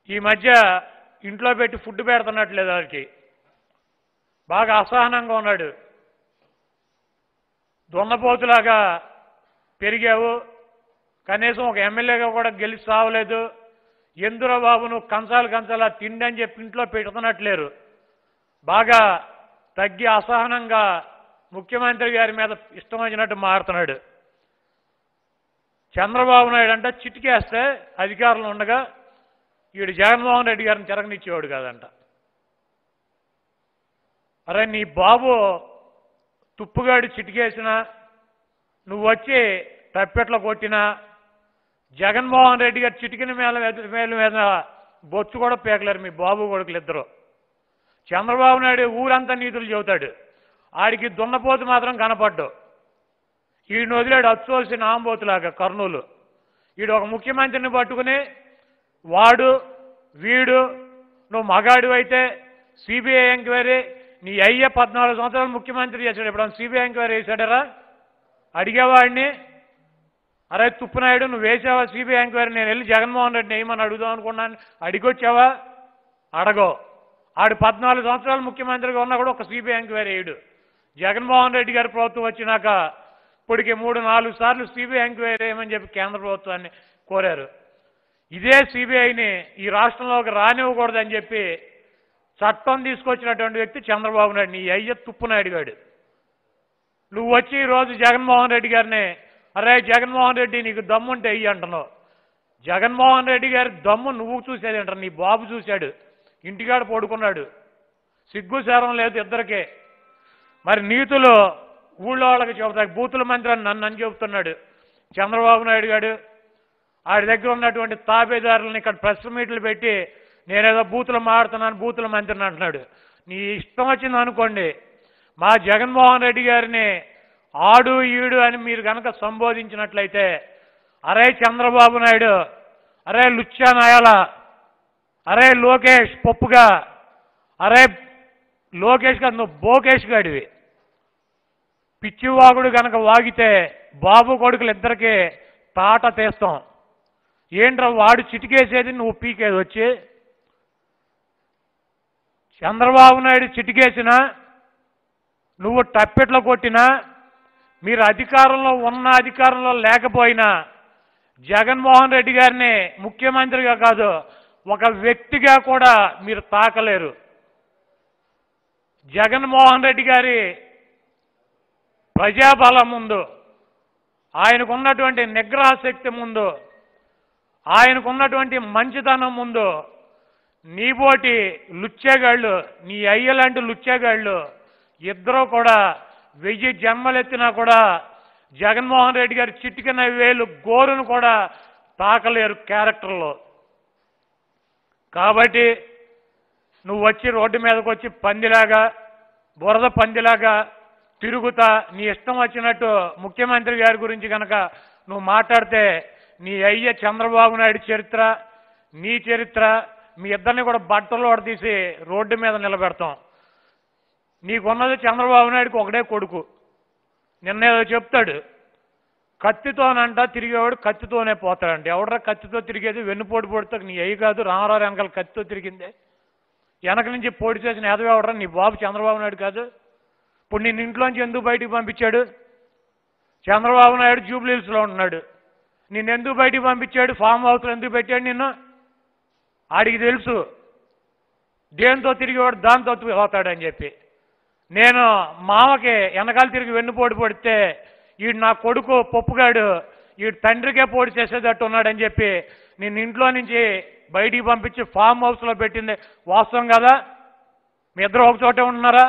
ఈ మధ్య ఇంట్లో పెట్టి ఫుడ్ పెడుతున్నట్లేదు వాడికి బాగా అసహనంగా ఉన్నాడు దున్నపోతులాగా పెరిగావు కనీసం ఒక ఎమ్మెల్యేగా కూడా గెలిచి సావలేదు ఎందురా బాబు నువ్వు కంచాలు కంచాలా తిండి అని చెప్పి ఇంట్లో పెడుతున్నట్లేరు బాగా తగ్గి అసహనంగా ముఖ్యమంత్రి గారి మీద ఇష్టం వచ్చినట్టు మారుతున్నాడు చంద్రబాబు నాయుడు అంటే చిటికేస్తే అధికారంలో ఉండగా వీడు జగన్మోహన్ రెడ్డి గారిని తిరగనిచ్చేవాడు కాదంట అరే నీ బాబు తుప్పుగాడి చిటికేసినా నువ్వు వచ్చి తప్పెట్లో కొట్టినా జగన్మోహన్ రెడ్డి గారు చిటికిన మేల మేల మీద బొచ్చు కూడా పీకలేరు మీ బాబు కొడుకులు ఇద్దరు చంద్రబాబు నాయుడు ఊరంతా నీతులు చెబుతాడు ఆడికి దున్నపోతు మాత్రం కనపడ్డు ఈయన వదిలాడు అచ్చోసిన ఆంబోతులాగా కర్నూలు ఈడు ఒక ముఖ్యమంత్రిని పట్టుకుని వాడు వీడు నువ్వు మగాడు అయితే సిబిఐ ఎంక్వైరీ నీ అయ్య పద్నాలుగు సంవత్సరాలు ముఖ్యమంత్రి చేశాడు ఇప్పుడు సిబిఐ ఎంక్వైరీ వేశాడరా అడిగేవాడిని అరే తుప్పునాయుడు నువ్వు వేసావా సిబిఐ ఎంక్వైరీ నేను వెళ్ళి జగన్మోహన్ రెడ్డిని వేయమని అడుగుదాం అనుకున్నాను అడిగొచ్చావా అడగో ఆడు పద్నాలుగు సంవత్సరాలు ముఖ్యమంత్రిగా ఉన్నా కూడా ఒక సిబిఐ ఎంక్వైరీ వేయడు జగన్మోహన్ రెడ్డి గారి ప్రభుత్వం వచ్చినాక ఇప్పటికి మూడు నాలుగు సార్లు సిబిఐ ఎంక్వైరీ వేయమని చెప్పి కేంద్ర ప్రభుత్వాన్ని కోరారు ఇదే సిబిఐని ఈ రాష్ట్రంలోకి రానివ్వకూడదని చెప్పి చట్టం తీసుకొచ్చినటువంటి వ్యక్తి చంద్రబాబు నాయుడు నీ అయ్య తుప్పునాయుడు గాడు నువ్వు వచ్చి ఈరోజు జగన్మోహన్ రెడ్డి గారిని అరే జగన్మోహన్ రెడ్డి నీకు దమ్ముంటే అయ్యి అంటున్నావు జగన్మోహన్ రెడ్డి గారి దమ్ము నువ్వు చూసేది అంటారు నీ బాబు చూశాడు ఇంటికాడ పడుకున్నాడు సిగ్గు శారం లేదు ఇద్దరికే మరి నీతులు ఊళ్ళో వాళ్ళకి చెబుతాయి బూతుల మంత్రి అని నన్ను అని చెబుతున్నాడు చంద్రబాబు నాయుడు గారు ఆడి దగ్గర ఉన్నటువంటి తాబేదారులను ఇక్కడ ప్రెస్ మీట్లు పెట్టి నేనేదో బూతులు మాడుతున్నాను బూతుల మంత్రిని అంటున్నాడు నీ ఇష్టం వచ్చింది అనుకోండి మా జగన్మోహన్ రెడ్డి గారిని ఆడు ఈడు అని మీరు కనుక సంబోధించినట్లయితే అరే చంద్రబాబు నాయుడు అరే లుచ్చా నాయాల అరే లోకేష్ పప్పుగా అరే లోకేష్ కాదు నువ్వు బోకేష్ గాడివి పిచ్చివాగుడు గనక వాగితే బాబు కొడుకులు ఇద్దరికి తాట తీస్తాం ఏంట్రా వాడు చిటికేసేది నువ్వు పీకేది వచ్చి చంద్రబాబు నాయుడు చిటికేసినా నువ్వు టప్పెట్లో కొట్టినా మీరు అధికారంలో ఉన్న అధికారంలో లేకపోయినా జగన్మోహన్ రెడ్డి గారిని ముఖ్యమంత్రిగా కాదు ఒక వ్యక్తిగా కూడా మీరు తాకలేరు జగన్మోహన్ రెడ్డి గారి ప్రజాబలం ముందు ఆయనకున్నటువంటి నిగ్రహ శక్తి ముందు ఆయనకున్నటువంటి మంచితనం ముందు నీబోటి లుచ్చేగాళ్ళు నీ అయ్యలాంటి లుచ్చేగాళ్ళు ఇద్దరూ కూడా వెయ్యి జన్మలెత్తినా కూడా జగన్మోహన్ రెడ్డి గారి చిటికిన వేలు గోరును కూడా తాకలేరు క్యారెక్టర్లో కాబట్టి నువ్వు వచ్చి రోడ్డు మీదకి వచ్చి పందిలాగా బురద పందిలాగా తిరుగుతా నీ ఇష్టం వచ్చినట్టు ముఖ్యమంత్రి గారి గురించి కనుక నువ్వు మాట్లాడితే నీ అయ్య చంద్రబాబు నాయుడు చరిత్ర నీ చరిత్ర మీ ఇద్దరిని కూడా బట్టలు తీసి రోడ్డు మీద నిలబెడతాం నీకున్నది చంద్రబాబు నాయుడుకి ఒకడే కొడుకు నిన్న ఏదో చెప్తాడు కత్తితోనంట తిరిగేవాడు కత్తితోనే పోతాడంట ఎవడరా కత్తితో తిరిగేది వెన్నుపోటు పొడితే నీ అయ్యి కాదు రామారావు వెనకాల కత్తితో తిరిగిందే వెనక నుంచి పోటీ చేసిన ఎదవ ఎవడరా నీ బాబు చంద్రబాబు నాయుడు కాదు ఇప్పుడు నిన్ను ఇంట్లోంచి ఎందుకు బయటికి పంపించాడు చంద్రబాబు నాయుడు జూబ్లీహిల్స్లో ఉంటున్నాడు నిన్ను ఎందుకు బయటికి పంపించాడు ఫామ్ హౌస్లో ఎందుకు పెట్టాడు నిన్ను ఆడికి తెలుసు దేంతో తిరిగేవాడు దాంతో పోతాడని చెప్పి నేను మామకి వెనకాల తిరిగి వెన్నుపోటు పొడితే ఈడు నా కొడుకు పప్పుగాడు ఈడు తండ్రికే పోటీ చేసేటట్టు ఉన్నాడని చెప్పి నేను ఇంట్లో నుంచి బయటికి పంపించి ఫామ్ హౌస్లో పెట్టింది వాస్తవం కదా మీ ఇద్దరు ఒక చోటే ఉంటున్నారా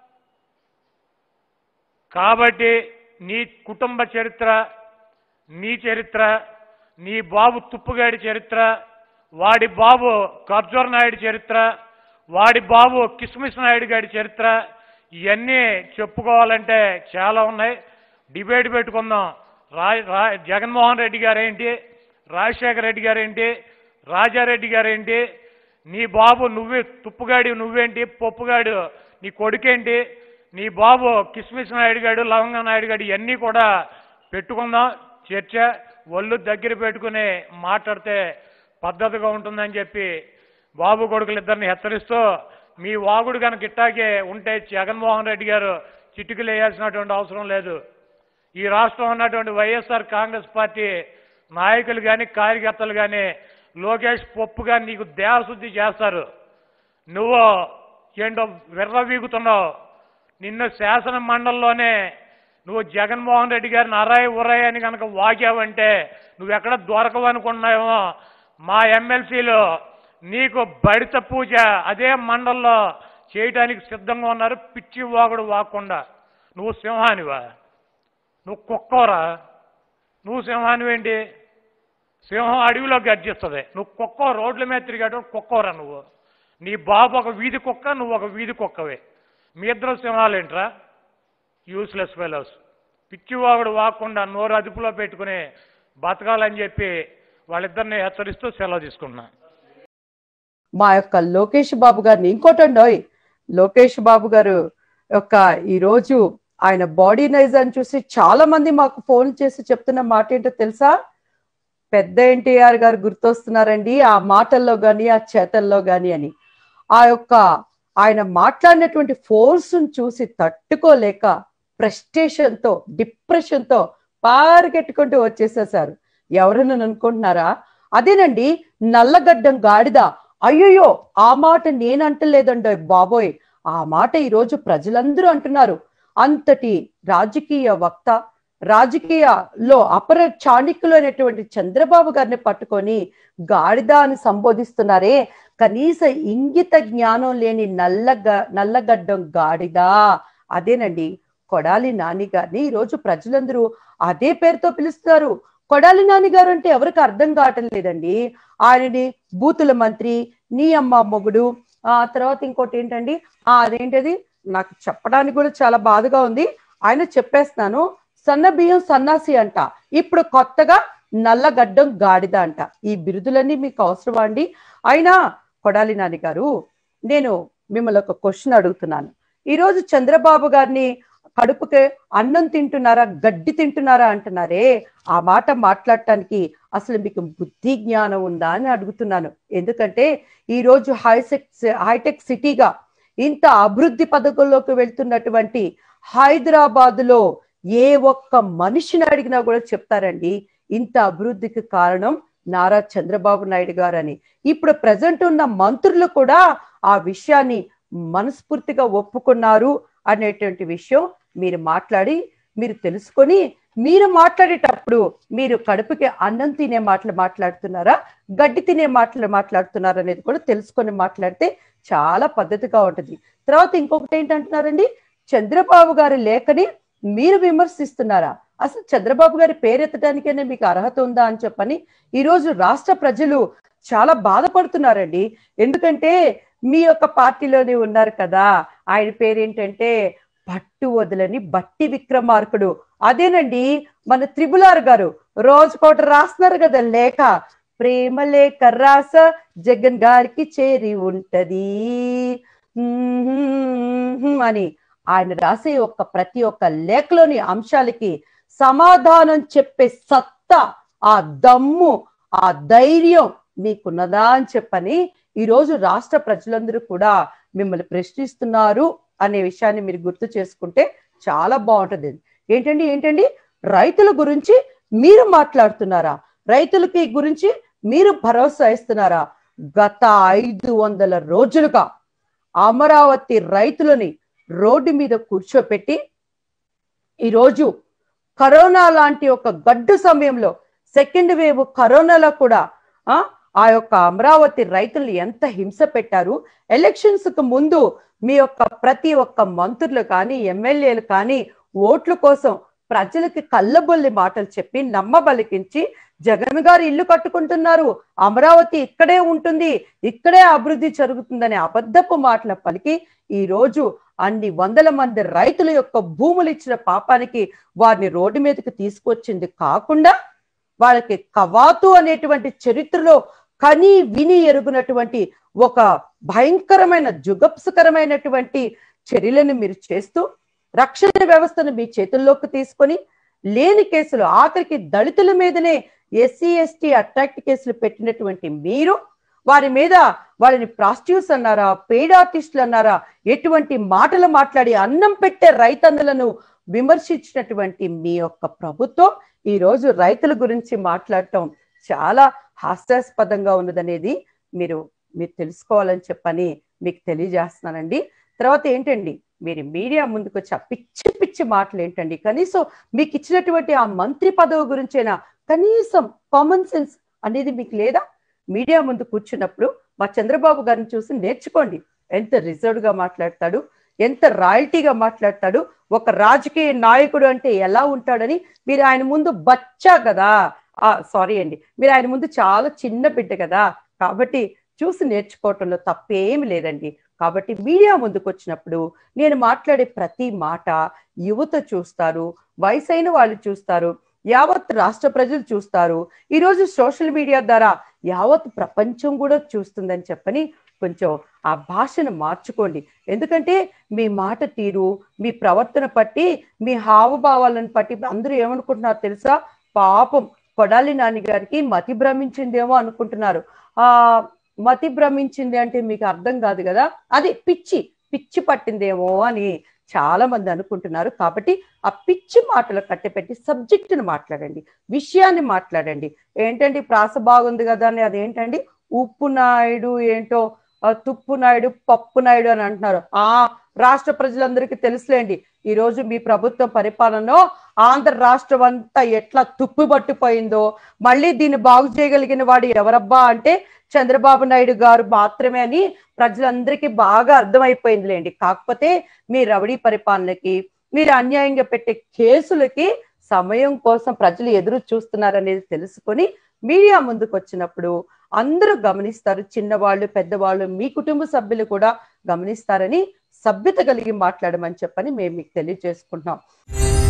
కాబట్టి నీ కుటుంబ చరిత్ర నీ చరిత్ర నీ బాబు తుప్పుగాడి చరిత్ర వాడి బాబు కర్జోర్ నాయుడు చరిత్ర వాడి బాబు కిస్మిస్ నాయుడు గారి చరిత్ర ఇవన్నీ చెప్పుకోవాలంటే చాలా ఉన్నాయి డిబేట్ పెట్టుకుందాం రా రా జగన్మోహన్ రెడ్డి గారేంటి రాజశేఖర రెడ్డి గారేంటి రాజారెడ్డి గారేంటి నీ బాబు నువ్వే తుప్పుగాడి నువ్వేంటి పప్పుగాడు నీ కొడుకేంటి నీ బాబు కిస్మిస్ నాయుడు గాడు లవంగ నాయుడు గాడు ఇవన్నీ కూడా పెట్టుకుందాం చర్చ ఒళ్ళు దగ్గర పెట్టుకుని మాట్లాడితే పద్ధతిగా ఉంటుందని చెప్పి బాబు కొడుకులిద్దరిని హెచ్చరిస్తూ మీ వాగుడు కనుక ఇట్టాగే ఉంటే జగన్మోహన్ రెడ్డి గారు చిటికలు వేయాల్సినటువంటి అవసరం లేదు ఈ రాష్ట్రం ఉన్నటువంటి వైఎస్ఆర్ కాంగ్రెస్ పార్టీ నాయకులు కానీ కార్యకర్తలు కానీ లోకేష్ పప్పు కానీ నీకు దేహశుద్ధి చేస్తారు నువ్వు ఏంటో విర్రవీగుతున్నావు నిన్ను శాసన మండలిలోనే నువ్వు జగన్మోహన్ రెడ్డి గారిని అరాయి ఉరాయి అని కనుక వాగావంటే నువ్వు ఎక్కడ దొరకవు అనుకున్నావేమో మా ఎమ్మెల్సీలు నీకు బడిత పూజ అదే మండల్లో చేయడానికి సిద్ధంగా ఉన్నారు పిచ్చి వాగుడు వాకుండా నువ్వు సింహానివా నువ్వు కుక్కవరా నువ్వు సింహానివేంటి సింహం అడవిలో గర్జిస్తుంది నువ్వు కుక్క రోడ్ల మీద తిరిగాడు కుక్కవరా నువ్వు నీ బాబు ఒక వీధి కుక్క నువ్వు ఒక వీధి కుక్కవే మీ ఇద్దరు సింహాలేంట్రా యూస్లెస్ ఫెలోస్ పిచ్చివాగుడు వాకుండా నోరు అదుపులో పెట్టుకుని బతకాలని చెప్పి వాళ్ళిద్దరిని హెచ్చరిస్తూ సెలవు తీసుకున్నా మా యొక్క లోకేష్ బాబు గారిని ఇంకోటండోయ్ లోకేష్ బాబు గారు యొక్క ఈ రోజు ఆయన బాడీ నైజ్ అని చూసి చాలా మంది మాకు ఫోన్ చేసి చెప్తున్న మాట ఏంటో తెలుసా పెద్ద ఎన్టీఆర్ గారు గుర్తొస్తున్నారండి ఆ మాటల్లో గాని ఆ చేతల్లో గాని అని ఆ యొక్క ఆయన మాట్లాడినటువంటి ఫోర్స్ చూసి తట్టుకోలేక frustration తో డిప్రెషన్ తో పారికెట్టుకుంటూ వచ్చేసేసారు ఎవరన్నా అనుకుంటున్నారా అదేనండి నల్లగడ్డం గాడిద అయ్యయ్యో ఆ మాట నేను అంటలేదండి బాబోయ్ ఆ మాట ఈరోజు ప్రజలందరూ అంటున్నారు అంతటి రాజకీయ వక్త రాజకీయలో అపర చాణిక్యులు అనేటువంటి చంద్రబాబు గారిని పట్టుకొని గాడిద అని సంబోధిస్తున్నారే కనీస ఇంగిత జ్ఞానం లేని నల్లగ నల్లగడ్డం గాడిద అదేనండి కొడాలి నాని గారిని ఈరోజు ప్రజలందరూ అదే పేరుతో పిలుస్తున్నారు కొడాలి నాని గారు అంటే ఎవరికి అర్థం కావటం లేదండి ఆయనని బూతుల మంత్రి నీ అమ్మ మొగుడు ఆ తర్వాత ఇంకోటి ఏంటండి ఆ అదేంటది నాకు చెప్పడానికి కూడా చాలా బాధగా ఉంది ఆయన చెప్పేస్తున్నాను సన్న బియ్యం సన్నాసి అంట ఇప్పుడు కొత్తగా నల్లగడ్డం గాడిద అంట ఈ బిరుదులన్నీ మీకు అవసరమా అండి అయినా కొడాలి నాని గారు నేను మిమ్మల్ని ఒక క్వశ్చన్ అడుగుతున్నాను ఈరోజు చంద్రబాబు గారిని కడుపుకి అన్నం తింటున్నారా గడ్డి తింటున్నారా అంటున్నారే ఆ మాట మాట్లాడటానికి అసలు మీకు బుద్ధి జ్ఞానం ఉందా అని అడుగుతున్నాను ఎందుకంటే ఈ రోజు హైసెక్ హైటెక్ సిటీగా ఇంత అభివృద్ధి పథకంలోకి వెళ్తున్నటువంటి హైదరాబాద్ లో ఏ ఒక్క మనిషిని అడిగినా కూడా చెప్తారండి ఇంత అభివృద్ధికి కారణం నారా చంద్రబాబు నాయుడు గారు అని ఇప్పుడు ప్రజెంట్ ఉన్న మంత్రులు కూడా ఆ విషయాన్ని మనస్ఫూర్తిగా ఒప్పుకున్నారు అనేటువంటి విషయం మీరు మాట్లాడి మీరు తెలుసుకొని మీరు మాట్లాడేటప్పుడు మీరు కడుపుకి అన్నం తినే మాటలు మాట్లాడుతున్నారా గడ్డి తినే మాటలు మాట్లాడుతున్నారా అనేది కూడా తెలుసుకొని మాట్లాడితే చాలా పద్ధతిగా ఉంటుంది తర్వాత ఇంకొకటి ఏంటంటున్నారండి చంద్రబాబు గారి లేఖని మీరు విమర్శిస్తున్నారా అసలు చంద్రబాబు గారి పేరెత్తడానికైనా మీకు అర్హత ఉందా అని చెప్పని ఈరోజు రాష్ట్ర ప్రజలు చాలా బాధపడుతున్నారండి ఎందుకంటే మీ యొక్క పార్టీలోనే ఉన్నారు కదా ఆయన పేరేంటంటే పట్టు వదలని బట్టి విక్రమార్కుడు అదేనండి మన త్రిబులార్ గారు రోజుకోట రాస్తున్నారు కదా లేఖ ప్రేమ లేఖ రాస జగన్ గారికి చేరి ఉంటది అని ఆయన రాసే ఒక్క ప్రతి ఒక్క లేఖలోని అంశాలకి సమాధానం చెప్పే సత్తా ఆ దమ్ము ఆ ధైర్యం మీకున్నదా అని చెప్పని ఈ రోజు రాష్ట్ర ప్రజలందరూ కూడా మిమ్మల్ని ప్రశ్నిస్తున్నారు అనే విషయాన్ని మీరు గుర్తు చేసుకుంటే చాలా బాగుంటుంది ఏంటండి ఏంటండి రైతుల గురించి మీరు మాట్లాడుతున్నారా రైతులకి గురించి మీరు భరోసా ఇస్తున్నారా గత ఐదు వందల రోజులుగా అమరావతి రైతులని రోడ్డు మీద కూర్చోపెట్టి ఈరోజు కరోనా లాంటి ఒక గడ్డు సమయంలో సెకండ్ వేవ్ కరోనాలో కూడా ఆ ఆ యొక్క అమరావతి రైతులు ఎంత హింస పెట్టారు ఎలక్షన్స్ కు ముందు మీ యొక్క ప్రతి ఒక్క మంత్రులు కానీ ఎమ్మెల్యేలు కానీ ఓట్ల కోసం ప్రజలకి కళ్ళబొల్లి మాటలు చెప్పి నమ్మబలికించి జగన్ గారు ఇల్లు కట్టుకుంటున్నారు అమరావతి ఇక్కడే ఉంటుంది ఇక్కడే అభివృద్ధి జరుగుతుందనే అబద్ధపు మాటల పలికి ఈ రోజు అన్ని వందల మంది రైతుల యొక్క భూములు ఇచ్చిన పాపానికి వారిని రోడ్డు మీదకి తీసుకొచ్చింది కాకుండా వాళ్ళకి కవాతు అనేటువంటి చరిత్రలో కని విని ఎరుగునటువంటి ఒక భయంకరమైన జుగప్సకరమైనటువంటి చర్యలను మీరు చేస్తూ రక్షణ వ్యవస్థను మీ చేతుల్లోకి తీసుకొని లేని కేసులు ఆఖరికి దళితుల మీదనే ఎస్సీ ఎస్టీ అట్రాక్ట్ కేసులు పెట్టినటువంటి మీరు వారి మీద వాళ్ళని ప్రాస్టిట్యూట్స్ అన్నారా పెయిడ్ ఆర్టిస్టులు అన్నారా ఎటువంటి మాటలు మాట్లాడి అన్నం పెట్టే రైతన్నులను విమర్శించినటువంటి మీ యొక్క ప్రభుత్వం ఈ రోజు రైతుల గురించి మాట్లాడటం చాలా హాస్యాస్పదంగా ఉన్నదనేది మీరు మీరు తెలుసుకోవాలని చెప్పని మీకు తెలియజేస్తున్నానండి తర్వాత ఏంటండి మీరు మీడియా ముందుకు వచ్చి ఆ పిచ్చి పిచ్చి మాటలు ఏంటండి కనీసం మీకు ఇచ్చినటువంటి ఆ మంత్రి పదవి గురించైనా కనీసం కామన్ సెన్స్ అనేది మీకు లేదా మీడియా ముందు కూర్చున్నప్పుడు మా చంద్రబాబు గారిని చూసి నేర్చుకోండి ఎంత రిజర్వ్డ్ గా మాట్లాడతాడు ఎంత రాయల్టీగా మాట్లాడతాడు ఒక రాజకీయ నాయకుడు అంటే ఎలా ఉంటాడని మీరు ఆయన ముందు బచ్చా కదా ఆ సారీ అండి మీరు ఆయన ముందు చాలా చిన్న బిడ్డ కదా కాబట్టి చూసి నేర్చుకోవటంలో తప్పేమి లేదండి కాబట్టి మీడియా ముందుకు వచ్చినప్పుడు నేను మాట్లాడే ప్రతి మాట యువత చూస్తారు వయసైన వాళ్ళు చూస్తారు యావత్ రాష్ట్ర ప్రజలు చూస్తారు ఈరోజు సోషల్ మీడియా ద్వారా యావత్ ప్రపంచం కూడా చూస్తుందని చెప్పని కొంచెం ఆ భాషను మార్చుకోండి ఎందుకంటే మీ మాట తీరు మీ ప్రవర్తన పట్టి మీ హావభావాలను పట్టి అందరూ ఏమనుకుంటున్నారు తెలుసా పాపం కొడాలి నాని గారికి మతి భ్రమించిందేమో అనుకుంటున్నారు ఆ మతి భ్రమించింది అంటే మీకు అర్థం కాదు కదా అది పిచ్చి పిచ్చి పట్టిందేమో అని చాలా మంది అనుకుంటున్నారు కాబట్టి ఆ పిచ్చి మాటలు కట్టెపెట్టి సబ్జెక్టును మాట్లాడండి విషయాన్ని మాట్లాడండి ఏంటండి ప్రాస బాగుంది కదా అని అదేంటండి ఉప్పు నాయుడు ఏంటో ఆ, తుప్పు నాయుడు పప్పు నాయుడు అని అంటున్నారు ఆ రాష్ట్ర ప్రజలందరికీ తెలుసులేండి ఈ రోజు మీ ప్రభుత్వ పరిపాలనలో ఆంధ్ర రాష్ట్రం అంతా ఎట్లా తుప్పు పట్టిపోయిందో మళ్ళీ దీన్ని బాగు చేయగలిగిన వాడు ఎవరబ్బా అంటే చంద్రబాబు నాయుడు గారు మాత్రమే అని ప్రజలందరికీ బాగా అర్థమైపోయిందిలేండి కాకపోతే మీ రవడీ పరిపాలనకి మీరు అన్యాయంగా పెట్టే కేసులకి సమయం కోసం ప్రజలు ఎదురు చూస్తున్నారనేది తెలుసుకొని మీడియా ముందుకు వచ్చినప్పుడు అందరూ గమనిస్తారు చిన్నవాళ్ళు పెద్దవాళ్ళు మీ కుటుంబ సభ్యులు కూడా గమనిస్తారని సభ్యత కలిగి మాట్లాడమని చెప్పని మేము మీకు తెలియజేసుకుంటున్నాం